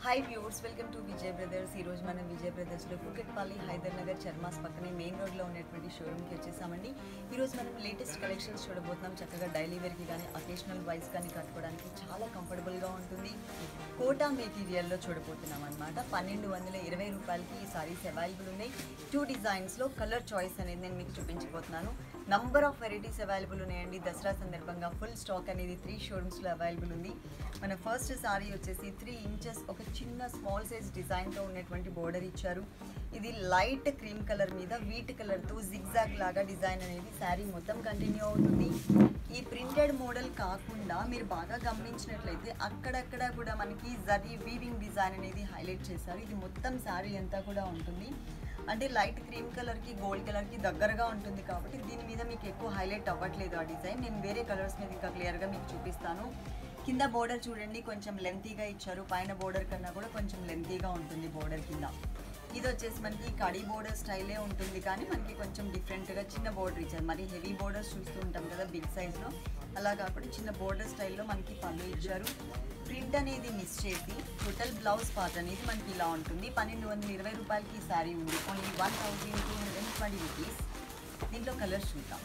hi viewers welcome to Vijay brothers ఈ రోజు మనం విజయ్ బ్రదర్స్లో కుకెట్పల్లి హైదర్ నగర్ చర్మాస్ పక్కనే మెయిన్ రోడ్లో ఉన్నటువంటి షోరూమ్కి వచ్చేసామండి ఈ రోజు మనం లేటెస్ట్ కలెక్షన్స్ చూడబోతున్నాం చక్కగా డైలీ వేర్కి కానీ అకేషనల్ వైజ్ కానీ కట్టుకోవడానికి చాలా కంఫర్టబుల్గా ఉంటుంది కోటా మెటీరియల్లో చూడబోతున్నాం అనమాట పన్నెండు వందల ఇరవై రూపాయలకి ఈ సారీస్ అవైలబుల్ ఉన్నాయి టూ డిజైన్స్లో కలర్ చాయిస్ అనేది నేను మీకు చూపించబోతున్నాను నంబర్ ఆఫ్ వెరైటీస్ అవైలబుల్ ఉన్నాయండి దసరా సందర్భంగా ఫుల్ స్టాక్ అనేది త్రీ షోరూమ్స్లో అవైలబుల్ ఉంది మన ఫస్ట్ సారీ వచ్చేసి త్రీ ఇంచెస్ ఒక చిన్న స్మాల్ సైజ్ డిజైన్తో ఉన్నటువంటి బోర్డర్ ఇచ్చారు ఇది లైట్ క్రీమ్ కలర్ మీద వీట్ కలర్తో జిగ్జాగ్ లాగా డిజైన్ అనేది శారీ మొత్తం కంటిన్యూ అవుతుంది ఈ ప్రింటెడ్ మోడల్ కాకుండా మీరు బాగా గమనించినట్లయితే అక్కడక్కడ కూడా మనకి జరీ వీవింగ్ డిజైన్ అనేది హైలైట్ చేశారు ఇది మొత్తం శారీ అంతా కూడా ఉంటుంది అంటే లైట్ క్రీమ్ కలర్కి గోల్డ్ కలర్కి దగ్గరగా ఉంటుంది కాబట్టి దీని మీద మీకు ఎక్కువ హైలైట్ అవ్వట్లేదు ఆ డిజైన్ నేను వేరే కలర్స్ మీద ఇంకా క్లియర్గా మీకు చూపిస్తాను కింద బోర్డర్ చూడండి కొంచెం లెంతీగా ఇచ్చారు పైన బోర్డర్ కన్నా కూడా కొంచెం లెంతీగా ఉంటుంది బోర్డర్ కింద ఇది వచ్చేసి మనకి కడి బోర్డర్ స్టైలే ఉంటుంది కానీ మనకి కొంచెం డిఫరెంట్గా చిన్న బోర్డర్ ఇచ్చారు మరి హెవీ బోర్డర్స్ చూస్తూ ఉంటాం కదా బిగ్ సైజ్లో అలా కాకుండా చిన్న బోర్డర్ స్టైల్లో మనకి పళ్ళు ఇచ్చారు ప్రింట్ అనేది మిస్ చేసి టోటల్ బ్లౌజ్ పార్ట్ అనేది మనకి ఇలా ఉంటుంది పన్నెండు వందల ఇరవై రూపాయలకి ఈ శారీ ఉంది only one thousand two hundred and twenty rupees దీంట్లో కలర్స్ చూద్దాం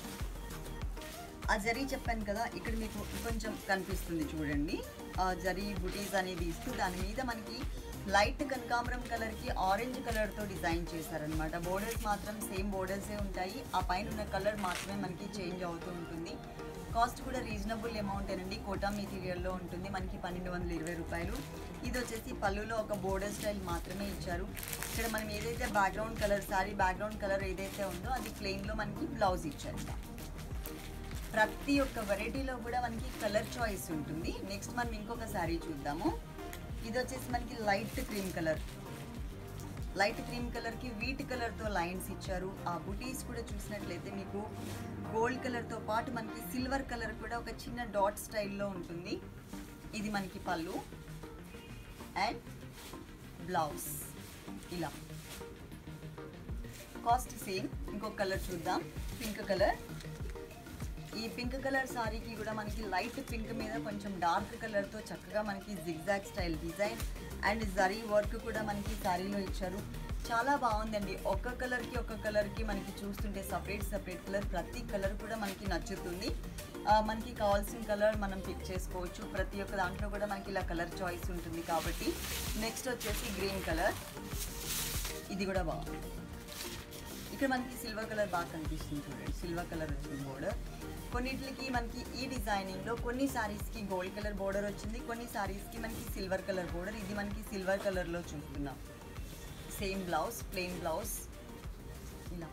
ఆ జరీ చెప్పాను కదా ఇక్కడ మీకు కొంచెం కనిపిస్తుంది చూడండి ఆ జరీ బుటీస్ అనేది ఇస్తూ దాని మీద మనకి లైట్ కనకాంబరం కలర్కి ఆరెంజ్ కలర్తో డిజైన్ చేశారనమాట బోర్డర్స్ మాత్రం సేమ్ బోర్డర్సే ఉంటాయి ఆ పైన ఉన్న కలర్ మాత్రమే మనకి చేంజ్ అవుతూ ఉంటుంది కాస్ట్ కూడా రీజనబుల్ అమౌంట్ ఏనండి కోటా మెటీరియల్లో ఉంటుంది మనకి పన్నెండు వందల ఇరవై రూపాయలు ఇది వచ్చేసి పళ్ళులో ఒక బోర్డర్ స్టైల్ మాత్రమే ఇచ్చారు ఇక్కడ మనం ఏదైతే background colour sorry background colour ఏదైతే ఉందో అది ప్లెయిన్లో మనకి బ్లౌజ్ ఇచ్చారు ప్రతి ఒక్క వెరైటీలో కూడా మనకి కలర్ చాయిస్ ఉంటుంది నెక్స్ట్ మనం ఇంకొక శారీ చూద్దాము ఇది వచ్చేసి మనకి light cream colour light cream కలర్కి వీట్ కలర్తో లైన్స్ ఇచ్చారు ఆ బుటీస్ కూడా చూసినట్లయితే మీకు గోల్డ్ కలర్తో పాటు మనకి సిల్వర్ కలర్ కూడా ఒక చిన్న డాట్ స్టైల్లో ఉంటుంది ఇది మనకి పళ్ళు అండ్ బ్లౌజ్ ఇలా కాస్ట్ సేమ్ ఇంకొక కలర్ చూద్దాం పింక్ కలర్ ఈ పింక్ కలర్ సారీకి కూడా మనకి లైట్ పింక్ మీద కొంచెం డార్క్ కలర్తో చక్కగా మనకి zigzag style design and zari work కూడా మనకి సారీలో ఇచ్చారు చాలా బాగుందండి ఒక్క కలర్కి ఒక్క కలర్కి మనకి చూస్తుంటే సపరేట్ సపరేట్ కలర్ ప్రతి కలర్ కూడా మనకి నచ్చుతుంది ఆ, మనకి కావాల్సిన కలర్ మనం పిక్ చేసుకోవచ్చు ప్రతి ఒక్క దాంట్లో కూడా మనకి ఇలా కలర్ చాయిస్ ఉంటుంది కాబట్టి నెక్స్ట్ వచ్చేసి గ్రీన్ కలర్ ఇది కూడా బాగుంది ఇక్కడ మనకి సిల్వర్ కలర్ బాగా కనిపిస్తుంది చూడండి సిల్వర్ కలర్ వచ్చింది బోర్డర్ కొన్నిటికి మనకి ఈ డిజైనింగ్లో కొన్ని సారీస్కి గోల్డ్ కలర్ బోర్డర్ వచ్చింది కొన్ని సారీస్కి మనకి సిల్వర్ కలర్ బోర్డర్ ఇది మనకి సిల్వర్ కలర్లో చూస్తున్నాం సేమ్ బ్లౌజ్ ప్లెయిన్ బ్లౌజ్ ఇలా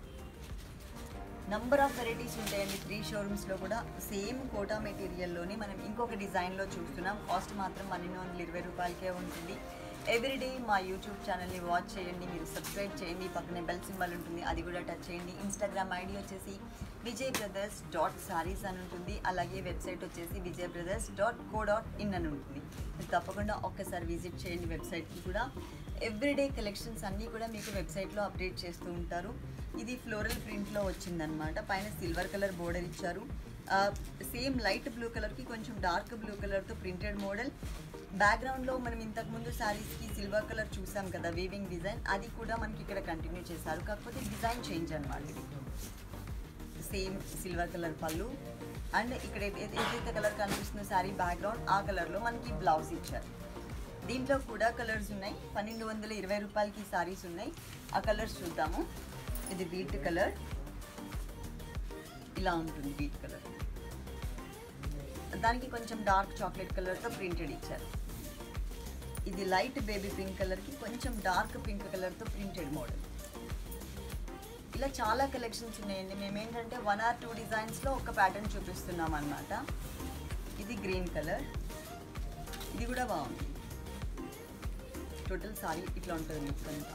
నంబర్ ఆఫ్ వెరైటీస్ ఉంటాయండి త్రీ షోరూమ్స్లో కూడా సేమ్ కోటా మెటీరియల్లోనే మనం ఇంకొక డిజైన్లో చూస్తున్నాం కాస్ట్ మాత్రం పన్నెండు వందల ఇరవై రూపాయలకే ఉంటుంది ఎవ్రీడే మా యూట్యూబ్ ఛానల్ని వాచ్ చేయండి మీరు సబ్స్క్రైబ్ చేయండి పక్కనే బెల్ సింబల్ ఉంటుంది అది కూడా టచ్ చేయండి ఇన్స్టాగ్రామ్ ఐడి వచ్చేసి విజయ్ బ్రదర్స్ డాట్ సారీస్ అని ఉంటుంది అలాగే వెబ్సైట్ వచ్చేసి Vijay brothers dot co dot in అని ఉంటుంది మీరు తప్పకుండా ఒక్కసారి విజిట్ చేయండి వెబ్సైట్కి కూడా ఎవ్రీడే కలెక్షన్స్ అన్నీ కూడా మీకు వెబ్సైట్లో అప్డేట్ చేస్తూ ఉంటారు ఇది ఫ్లోరల్ ప్రింట్లో వచ్చిందనమాట పైన సిల్వర్ కలర్ బోర్డర్ ఇచ్చారు సేమ్ లైట్ బ్లూ కలర్కి కొంచెం డార్క్ బ్లూ కలర్తో ప్రింటెడ్ మోడల్ బ్యాక్గ్రౌండ్లో మనం ఇంతకుముందు శారీస్కి సిల్వర్ కలర్ చూసాం కదా వీవింగ్ డిజైన్ అది కూడా మనకి ఇక్కడ కంటిన్యూ చేశారు కాకపోతే డిజైన్ చేంజ్ అనమాట ఇది సేమ్ సిల్వర్ కలర్ పళ్ళు అండ్ ఇక్కడ ఏ- ఏదైతే కలర్ కనిపిస్తుందో శారీ బ్యాక్గ్రౌండ్ ఆ కలర్లో మనకి బ్లౌజ్ ఇచ్చారు దీంట్లో కూడా కలర్స్ ఉన్నాయి పన్నెండు వందల ఇరవై రూపాయలకి సారీస్ ఉన్నాయి ఆ కలర్స్ చూద్దాము ఇది వీట్ కలర్ ఇలా ఉంటుంది వీట్ కలర్ దానికి కొంచెం డార్క్ చాక్లెట్ కలర్తో ప్రింటెడ్ ఇచ్చారు ఇది లైట్ బేబీ పింక్ కలర్కి కొంచెం డార్క్ పింక్ కలర్తో ప్రింటెడ్ మోడల్ ఇలా చాలా కలెక్షన్స్ ఉన్నాయండి మేము ఏంటంటే వన్ ఆర్ టూ డిజైన్స్లో ఒక ప్యాటర్న్ చూపిస్తున్నాం అనమాట ఇది గ్రీన్ కలర్ ఇది కూడా బాగుంది టోటల్ సారీ ఇట్లా ఉంటుంది మీకు అంతా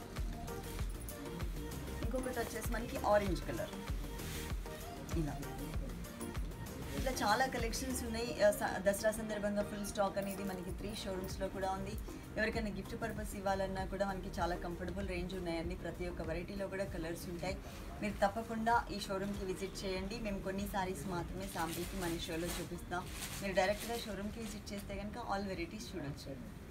ఇంకొకటి వచ్చేసి మనకి ఆరెంజ్ కలర్ ఇలా ఇట్లా చాలా కలెక్షన్స్ ఉన్నాయి ఆ, స- దసరా సందర్భంగా ఫుల్ స్టాక్ అనేది మనకి త్రీ షోరూమ్స్లో కూడా ఉంది ఎవరికైనా గిఫ్ట్ పర్పస్ ఇవ్వాలన్నా కూడా మనకి చాలా కంఫర్టబుల్ రేంజ్ ఉన్నాయండి ప్రతి ఒక్క వెరైటీలో కూడా కలర్స్ ఉంటాయి మీరు తప్పకుండా ఈ షోరూమ్కి విజిట్ చేయండి మేము కొన్ని సారీస్ మాత్రమే శాంపిల్కి మన షోలో చూపిస్తాం మీరు డైరెక్ట్గా షోరూమ్కి విజిట్ చేస్తే కనుక ఆల్ వెరైటీస్ చూడొచ్చు